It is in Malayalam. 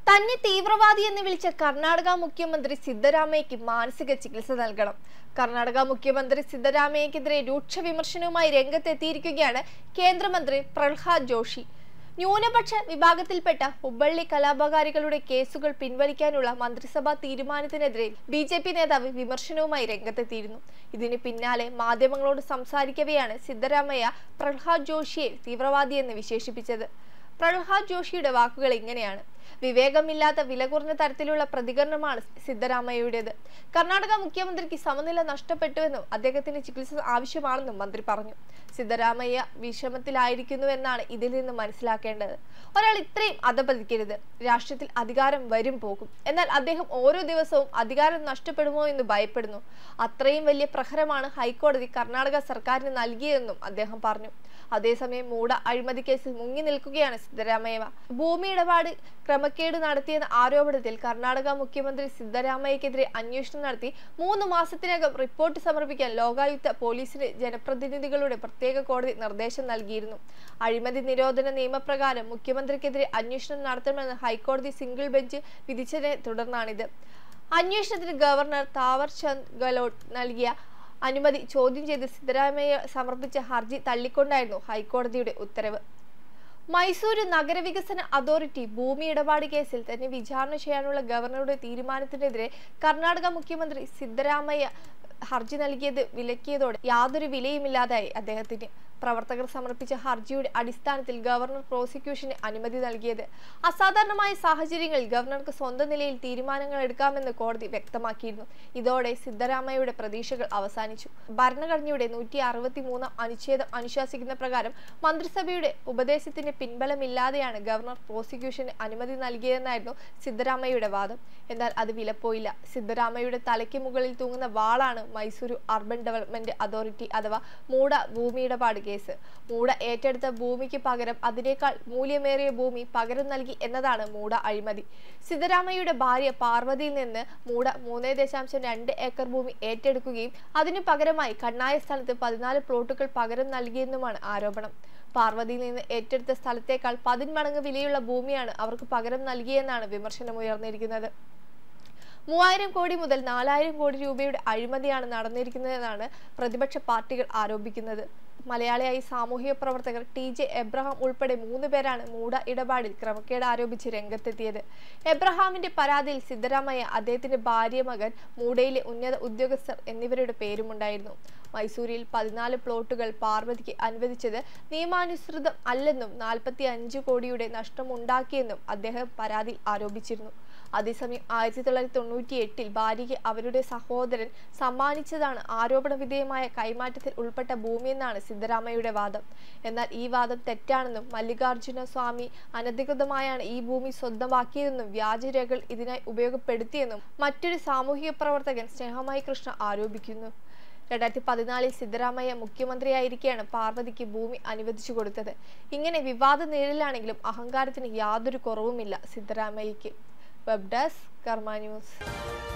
തന്നെ തീവ്രവാദി എന്ന് വിളിച്ച കർണാടക മുഖ്യമന്ത്രി സിദ്ധരാമയ്യക്ക് മാനസിക ചികിത്സ നൽകണം കർണാടക മുഖ്യമന്ത്രി സിദ്ധരാമയ്യക്കെതിരെ രൂക്ഷ വിമർശനവുമായി രംഗത്തെത്തിയിരിക്കുകയാണ് കേന്ദ്രമന്ത്രി പ്രഹ്ലാദ് ജോഷി ന്യൂനപക്ഷ വിഭാഗത്തിൽപ്പെട്ട ഹുബള്ളി കലാപകാരികളുടെ കേസുകൾ പിൻവലിക്കാനുള്ള മന്ത്രിസഭാ തീരുമാനത്തിനെതിരെ ബി ജെ പി നേതാവ് വിമർശനവുമായി രംഗത്തെത്തിയിരുന്നു ഇതിന് പിന്നാലെ മാധ്യമങ്ങളോട് സംസാരിക്കവെയാണ് സിദ്ധരാമയ്യ പ്രഹ്ലാദ് ജോഷിയെ തീവ്രവാദിയെന്ന് വിശേഷിപ്പിച്ചത് പ്രഹ്ലാദ് ജോഷിയുടെ വാക്കുകൾ ഇങ്ങനെയാണ് വിവേകമില്ലാത്ത വില കുറഞ്ഞ തരത്തിലുള്ള പ്രതികരണമാണ് സിദ്ധരാമയ്യയുടേത് കർണാടക മുഖ്യമന്ത്രിക്ക് സമനില നഷ്ടപ്പെട്ടുവെന്നും അദ്ദേഹത്തിന് ചികിത്സ ആവശ്യമാണെന്നും മന്ത്രി പറഞ്ഞു സിദ്ധരാമയ്യ വിഷമത്തിലായിരിക്കുന്നുവെന്നാണ് ഇതിൽ നിന്ന് മനസ്സിലാക്കേണ്ടത് ഒരാൾ ഇത്രയും അധപതിക്കരുത് രാഷ്ട്രീയത്തിൽ അധികാരം വരും പോകും എന്നാൽ അദ്ദേഹം ഓരോ ദിവസവും അധികാരം നഷ്ടപ്പെടുമോ എന്ന് ഭയപ്പെടുന്നു അത്രയും വലിയ പ്രഹരമാണ് ഹൈക്കോടതി കർണാടക സർക്കാരിന് നൽകിയതെന്നും അദ്ദേഹം പറഞ്ഞു അതേസമയം മൂട അഴിമതി കേസിൽ മുങ്ങി നിൽക്കുകയാണ് സിദ്ധരാമയ്യ ഭൂമി ഇടപാട് ക്രമക്കേട് നടത്തിയെന്ന ആരോപണത്തിൽ കർണാടക മുഖ്യമന്ത്രി സിദ്ധരാമയ്യക്കെതിരെ അന്വേഷണം നടത്തി മൂന്ന് മാസത്തിനകം റിപ്പോർട്ട് സമർപ്പിക്കാൻ ലോകായുക്ത പോലീസിന് ജനപ്രതിനിധികളുടെ പ്രത്യേക കോടതി നിർദ്ദേശം നൽകിയിരുന്നു അഴിമതി നിരോധന നിയമപ്രകാരം മുഖ്യമന്ത്രിക്കെതിരെ അന്വേഷണം നടത്തണമെന്ന് ഹൈക്കോടതി സിംഗിൾ ബെഞ്ച് വിധിച്ചതിനെ തുടർന്നാണിത് അന്വേഷണത്തിന് ഗവർണർ താവർ ചന്ദ് ഗെഹ്ലോട്ട് നൽകിയ അനുമതി ചോദ്യം ചെയ്ത് സിദ്ധരാമയ്യ സമർപ്പിച്ച ഹർജി തള്ളിക്കൊണ്ടായിരുന്നു ഹൈക്കോടതിയുടെ ഉത്തരവ് മൈസൂരു നഗരവികസന അതോറിറ്റി ഭൂമി ഇടപാട് കേസിൽ തന്നെ വിചാരണ ചെയ്യാനുള്ള ഗവർണറുടെ തീരുമാനത്തിനെതിരെ കർണാടക മുഖ്യമന്ത്രി സിദ്ധരാമയ്യ ഹർജി നൽകിയത് വിലക്കിയതോടെ യാതൊരു വിലയുമില്ലാതായി അദ്ദേഹത്തിന് പ്രവർത്തകർ സമർപ്പിച്ച ഹർജിയുടെ അടിസ്ഥാനത്തിൽ ഗവർണർ പ്രോസിക്യൂഷന് അനുമതി നൽകിയത് അസാധാരണമായ സാഹചര്യങ്ങളിൽ ഗവർണർക്ക് സ്വന്തം നിലയിൽ തീരുമാനങ്ങൾ എടുക്കാമെന്ന് കോടതി വ്യക്തമാക്കിയിരുന്നു ഇതോടെ സിദ്ധരാമയ്യയുടെ പ്രതീക്ഷകൾ അവസാനിച്ചു ഭരണഘടനയുടെ നൂറ്റി അറുപത്തി മൂന്നാം അനുച്ഛേദം അനുശാസിക്കുന്ന പ്രകാരം മന്ത്രിസഭയുടെ ഉപദേശത്തിന് പിൻബലമില്ലാതെയാണ് ഗവർണർ പ്രോസിക്യൂഷന് അനുമതി നൽകിയതെന്നായിരുന്നു സിദ്ധരാമയ്യയുടെ വാദം എന്നാൽ അത് വിലപ്പോയില്ല സിദ്ധരാമയ്യയുടെ തലയ്ക്ക് മുകളിൽ തൂങ്ങുന്ന വാളാണ് മൈസൂരു അർബൻ ഡെവലപ്മെന്റ് അതോറിറ്റി അഥവാ മൂട ഭൂമി ഇടപാട് കേസ് മൂട ഏറ്റെടുത്ത ഭൂമിക്ക് പകരം അതിനേക്കാൾ മൂല്യമേറിയ ഭൂമി പകരം നൽകി എന്നതാണ് മൂട അഴിമതി സിദ്ധരാമയ്യയുടെ ഭാര്യ പാർവതിയിൽ നിന്ന് മൂട മൂന്നേ ദശാംശം രണ്ട് ഏക്കർ ഭൂമി ഏറ്റെടുക്കുകയും അതിനു പകരമായി കണ്ണായ സ്ഥലത്ത് പതിനാല് പ്ലോട്ടുകൾ പകരം നൽകിയെന്നുമാണ് ആരോപണം പാർവതിയിൽ നിന്ന് ഏറ്റെടുത്ത സ്ഥലത്തേക്കാൾ പതിന്മടങ്ങ് വിലയുള്ള ഭൂമിയാണ് അവർക്ക് പകരം നൽകിയെന്നാണ് വിമർശനമുയർന്നിരിക്കുന്നത് മൂവായിരം കോടി മുതൽ നാലായിരം കോടി രൂപയുടെ അഴിമതിയാണ് നടന്നിരിക്കുന്നതെന്നാണ് പ്രതിപക്ഷ പാർട്ടികൾ ആരോപിക്കുന്നത് മലയാളിയായി സാമൂഹിക പ്രവർത്തകർ ടി ജെ എബ്രഹാം ഉൾപ്പെടെ മൂന്ന് പേരാണ് മൂട ഇടപാടിൽ ക്രമക്കേട് ആരോപിച്ച് രംഗത്തെത്തിയത് എബ്രഹാമിന്റെ പരാതിയിൽ സിദ്ധരാമയ്യ അദ്ദേഹത്തിന്റെ ഭാര്യ മകൻ മൂടയിലെ ഉന്നത ഉദ്യോഗസ്ഥർ എന്നിവരുടെ പേരുമുണ്ടായിരുന്നു മൈസൂരിൽ പതിനാല് പ്ലോട്ടുകൾ പാർവതിക്ക് അനുവദിച്ചത് നിയമാനുസൃതം അല്ലെന്നും നാൽപ്പത്തി അഞ്ച് കോടിയുടെ നഷ്ടമുണ്ടാക്കിയെന്നും അദ്ദേഹം പരാതിയിൽ ആരോപിച്ചിരുന്നു അതേസമയം ആയിരത്തി തൊള്ളായിരത്തി തൊണ്ണൂറ്റി എട്ടിൽ ഭാര്യയ്ക്ക് അവരുടെ സഹോദരൻ സമ്മാനിച്ചതാണ് ആരോപണ വിധേയമായ കൈമാറ്റത്തിൽ ഉൾപ്പെട്ട ഭൂമിയെന്നാണ് സിദ്ധരാമയ്യയുടെ വാദം എന്നാൽ ഈ വാദം തെറ്റാണെന്നും മല്ലികാർജുന സ്വാമി അനധികൃതമായാണ് ഈ ഭൂമി സ്വന്തമാക്കിയതെന്നും വ്യാജരേഖകൾ ഇതിനായി ഉപയോഗപ്പെടുത്തിയെന്നും മറ്റൊരു സാമൂഹിക പ്രവർത്തകൻ സ്നേഹമായി കൃഷ്ണ ആരോപിക്കുന്നു രണ്ടായിരത്തി പതിനാലിൽ സിദ്ധരാമയ്യ മുഖ്യമന്ത്രിയായിരിക്കെയാണ് പാർവതിക്ക് ഭൂമി അനുവദിച്ചു കൊടുത്തത് ഇങ്ങനെ വിവാദ നിഴലിലാണെങ്കിലും അഹങ്കാരത്തിന് യാതൊരു കുറവുമില്ല സിദ്ധരാമയ്യയ്ക്ക് വെബ് ഡെസ്ക് കർമ്മ ന്യൂസ്